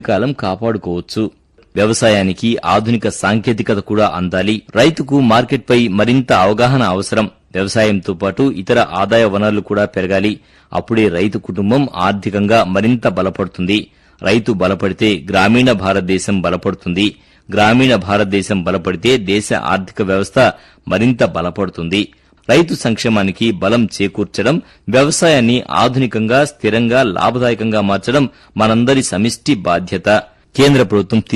కాలం కాపాడుకోవచ్చు వ్యవసాయానికి ఆధునిక సాంకేతికత కూడా అందాలి రైతుకు మార్కెట్పై మరింత అవగాహన అవసరం వ్యవసాయంతో పాటు ఇతర ఆదాయ వనరులు కూడా పెరగాలి అప్పుడే రైతు కుటుంబం ఆర్థికంగా మరింత బలపడుతుంది రైతు బలపడితే గ్రామీణ భారతదేశం బలపడుతుంది గ్రామీణ భారతదేశం బలపడితే దేశ ఆర్థిక వ్యవస్థ మరింత బలపడుతుంది రైతు సంక్షేమానికి బలం చేకూర్చడం వ్యవసాయాన్ని ఆధునికంగా స్థిరంగా లాభదాయకంగా మార్చడం మనందరి సమిష్టి బాధ్యత కేంద్ర ప్రభుత్వం